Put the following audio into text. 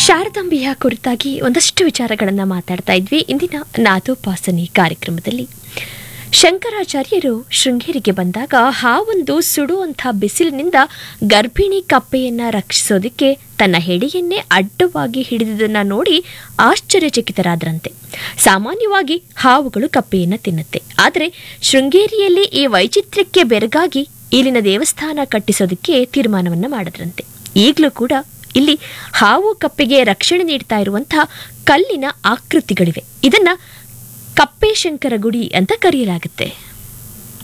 ಶಾರದಾಂಬೆಯ ಕುರಿತಾಗಿ ಒಂದಷ್ಟು ವಿಚಾರಗಳನ್ನು ಮಾತಾಡ್ತಾ ಇದ್ವಿ ಇಂದಿನ ನಾದೋಪಾಸನೆ ಕಾರ್ಯಕ್ರಮದಲ್ಲಿ ಶಂಕರಾಚಾರ್ಯರು ಶೃಂಗೇರಿಗೆ ಬಂದಾಗ ಹಾವೊಂದು ಸುಡುವಂಥ ಬಿಸಿಲಿನಿಂದ ಗರ್ಭಿಣಿ ಕಪ್ಪೆಯನ್ನ ರಕ್ಷಿಸೋದಕ್ಕೆ ತನ್ನ ಹೆಡೆಯನ್ನೇ ಅಡ್ಡವಾಗಿ ಹಿಡಿದುದನ್ನ ನೋಡಿ ಆಶ್ಚರ್ಯಚಕಿತರಾದ್ರಂತೆ ಸಾಮಾನ್ಯವಾಗಿ ಹಾವುಗಳು ಕಪ್ಪೆಯನ್ನ ತಿನ್ನುತ್ತೆ ಆದರೆ ಶೃಂಗೇರಿಯಲ್ಲಿ ಈ ವೈಚಿತ್ರ್ಯಕ್ಕೆ ಬೆರಗಾಗಿ ಇಲ್ಲಿನ ದೇವಸ್ಥಾನ ಕಟ್ಟಿಸೋದಕ್ಕೆ ತೀರ್ಮಾನವನ್ನ ಮಾಡಿದ್ರಂತೆ ಈಗಲೂ ಕೂಡ ಇಲ್ಲಿ ಹಾವು ಕಪ್ಪೆಗೆ ರಕ್ಷಣೆ ನೀಡ್ತಾ ಇರುವಂತಹ ಕಲ್ಲಿನ ಆಕೃತಿಗಳಿವೆ ಇದನ್ನ ಕಪ್ಪೇಶಂಕರ ಗುಡಿ ಅಂತ ಕರೆಯಲಾಗುತ್ತೆ